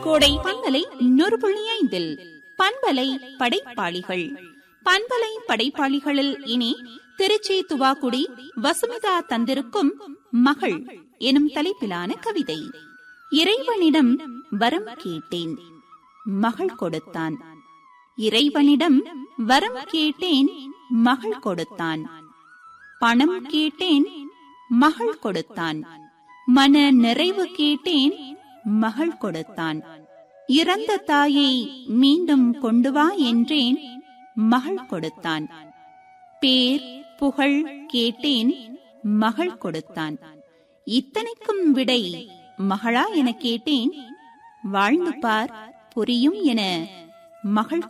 கோடை பண்பலை நூறு புள்ளி ஐந்தில் பண்பலை படைப்பாளிகள் பண்பலை படைப்பாளிகளில் இனி திருச்சி துவாக்குடி வசுமிதா தந்திருக்கும் மகள் எனும் தலைப்பிலான கவிதை இறைவனிடம் வரம் கேட்டேன் மகள் கொடுத்தான் இறைவனிடம் வரம் கேட்டேன் மகள் கொடுத்தான் பணம் கேட்டேன் மகள் கொடுத்தான் மன நிறைவு கேட்டேன் மகள் கொடுத்தான் இறந்த தாயை மீண்டும் கொண்டு வா என்றேன் மகள் கொடுத்தான் பேர் புகழ் கேட்டேன் மகள் கொடுத்தான் இத்தனைக்கும் விடை மகளா என கேட்டேன் வாழ்ந்து பார் புரியும் என மகள்